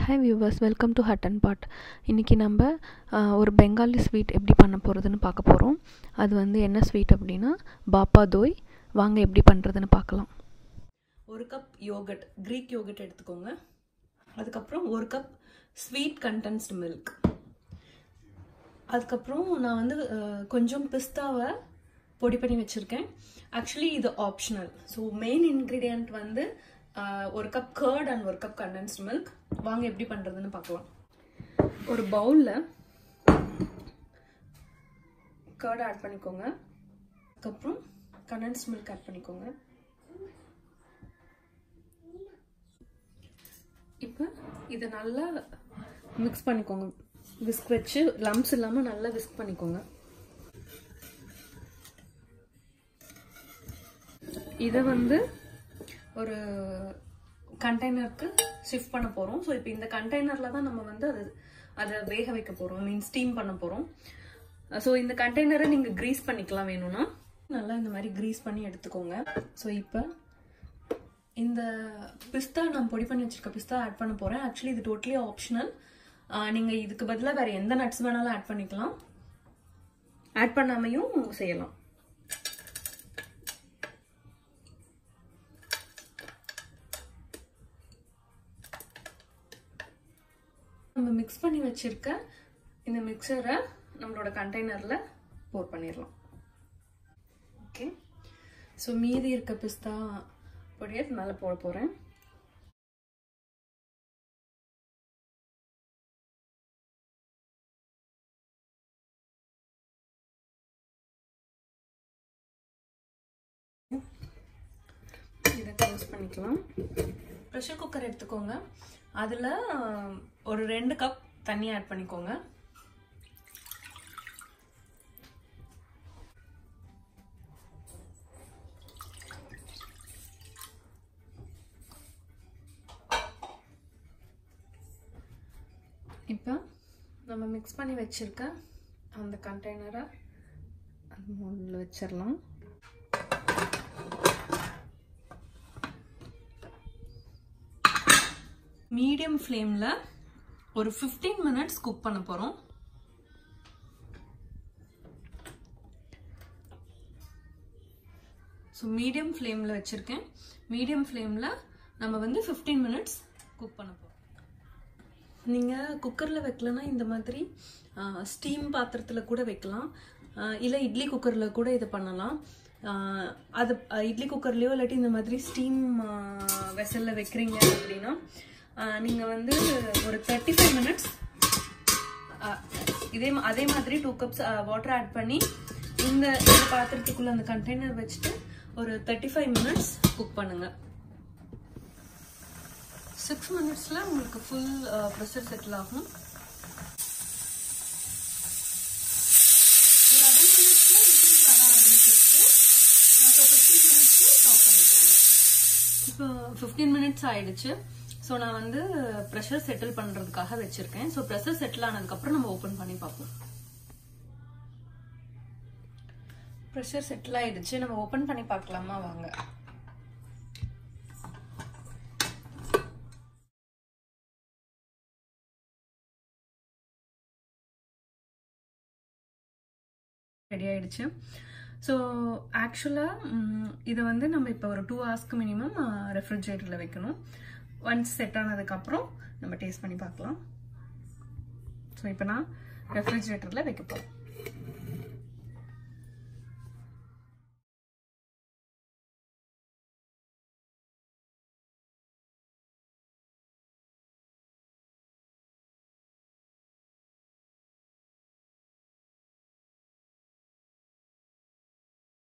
hi viewers welcome to hut and pot இன்றைக்கி நம்ம ஆஹ், ஒரு பெங்காலி ஸ்வீட் எப்படி பண்ண போகிறதுன்னு பார்க்க போகிறோம் அது வந்து என்ன ஸ்வீட் அப்படின்னா பாப்பா தோய் வாங்க எப்படி பண்ணுறதுன்னு பார்க்கலாம் ஒரு கப் யோகட் க்ரீக் யோகட் எடுத்துக்கோங்க அதுக்கப்புறம் ஒரு கப் ஸ்வீட் கண்டென்ஸ்டு மில்க் அதுக்கப்புறம் நான் வந்து அஹ், கொஞ்சம் பிஸ்தாவை பொடி பண்ணி வச்சுருக்கேன் ஆக்சுவலி இது ஆப்ஷனல் ஸோ மெயின் இன்க்ரீடியண்ட் வந்து அஹ், ஒரு கப் கர்ட் அண்ட் ஒரு கப் கண்டென்ஸ்டு மில்க் வாங்க எப்படி பண்ணுறதுன்னு பார்க்கலாம் ஒரு பவுலில் கர்ட் ஆட் பண்ணிக்கோங்க அதுக்கப்புறம் கண்டென்ஸ்டு மில்க் ஆட் பண்ணிக்கோங்க இப்போ இதை நல்லா மிக்ஸ் பண்ணிக்கோங்க விஸ்க் வச்சு லம்ஸ் இல்லாமல் நல்லா விஸ்க் பண்ணிக்கோங்க இதை வந்து ஒரு கண்டெய்னருக்கு ஷிஃப்ட் பண்ண போகிறோம் ஸோ இப்போ இந்த கண்டெய்னரில் தான் நம்ம வந்து அது அதை வேக வைக்க போகிறோம் மீன் ஸ்டீம் பண்ண போகிறோம் ஸோ இந்த கண்டெய்னரை நீங்கள் க்ரீஸ் பண்ணிக்கலாம் வேணும்னா நல்லா இந்த மாதிரி க்ரீஸ் பண்ணி எடுத்துக்கோங்க ஸோ இப்போ இந்த பிஸ்தா நான் பொடி பண்ணி வச்சிருக்க பிஸ்தா ஆட் பண்ண போறேன் ஆக்சுவலி இது டோட்டலி ஆப்ஷனல் நீங்க இதுக்கு பதிலாக வேற எந்த நட்ஸ் வேணாலும் ஆட் பண்ணிக்கலாம் ஆட் பண்ணாமையும் செய்யலாம் நம்ம மிக்ஸ் பண்ணி வச்சிருக்க இந்த மிக்சரை நம்மளோட கண்டெய்னர்ல போர் பண்ணிடலாம் ஓகே ஸோ மீதி இருக்க பிஸ்தா பொடியை மேலே போட போகிறேன் இதை க்ளோஸ் பண்ணிக்கலாம் ப்ரெஷர் குக்கர் எடுத்துக்கோங்க அதில் ஒரு ரெண்டு கப் தண்ணி ஆட் பண்ணிக்கோங்க இப்போ நம்ம மிக்ஸ் பண்ணி வச்சிருக்க அந்த கண்டெய்னரை அது உள்ள வச்சிடலாம் மீடியம் ஃப்ளேமில் ஒரு ஃபிஃப்டீன் மினிட்ஸ் குக் பண்ண போகிறோம் ஸோ மீடியம் ஃப்ளேமில் வச்சுருக்கேன் மீடியம் ஃப்ளேமில் நம்ம வந்து ஃபிஃப்டீன் மினிட்ஸ் குக் பண்ண போகிறோம் நீங்கள் குக்கரில் வைக்கலன்னா இந்த மாதிரி ஸ்டீம் பாத்திரத்தில் கூட வைக்கலாம் இல்லை இட்லி குக்கரில் கூட இதை பண்ணலாம் ஆஹ் அது அஹ் இட்லி குக்கர்லேயோ இல்லாட்டி இந்த மாதிரி ஸ்டீம் வெசலில் வைக்கிறீங்க அப்படின்னா நீங்கள் வந்து ஒரு தேர்ட்டி ஃபைவ் மினிட்ஸ் இதே மா- அதே மாதிரி டூ கப்ஸ் வாட்டர் ஆட் பண்ணி இந்த இந்த பாத்திரத்துக்குள்ள அந்த கண்டெய்னர் வச்சுட்டு ஒரு தேர்ட்டி ஃபைவ் மினிட்ஸ் குக் பண்ணுங்கள் சிக்ஸ் மினிட்ஸில் உங்களுக்கு ஃபுல் ப்ரெஷர் செட்டில் ஆகும் லெவன் மினிட்ஸில் விசில்ஸ் வர ஆரம்பிச்சிருச்சு மற்ற ஃபிஃப்டீன் மினிட்ஸில் ஸ்டாப் பண்ணிக்கோங்க இப்போ ஃபிஃப்டீன் மினிட்ஸ் ஆயிடுச்சு ஸோ நான் வந்து ப்ரெஷர் செட்டில் பண்ணுறதுக்காக வச்சுருக்கேன் ஸோ ப்ரெஷர் செட்டில் ஆனதுக்கப்புறம் நம்ம ஓப்பன் பண்ணி பார்ப்போம் ப்ரெஷர் செட்டில் ஆயிடுச்சு நம்ம ஓப்பன் பண்ணி பார்க்கலாமா வாங்க ரெடி ஆயிடுச்சு ஸோ ஆக்சுவலாக இதை வந்து நம்ம இப்போ ஒரு டூ ஹவர்ஸ்க்கு மினிமம் ரெஃப்ரிஜரேட்டரில் வைக்கணும் ஒன்ஸ் செட் ஆனதுக்கப்புறம் நம்ம டேஸ்ட் பண்ணி பார்க்கலாம் ஸோ இப்போ நான் ரெஃப்ரிஜரேட்டரில் வைக்க போகிறேன்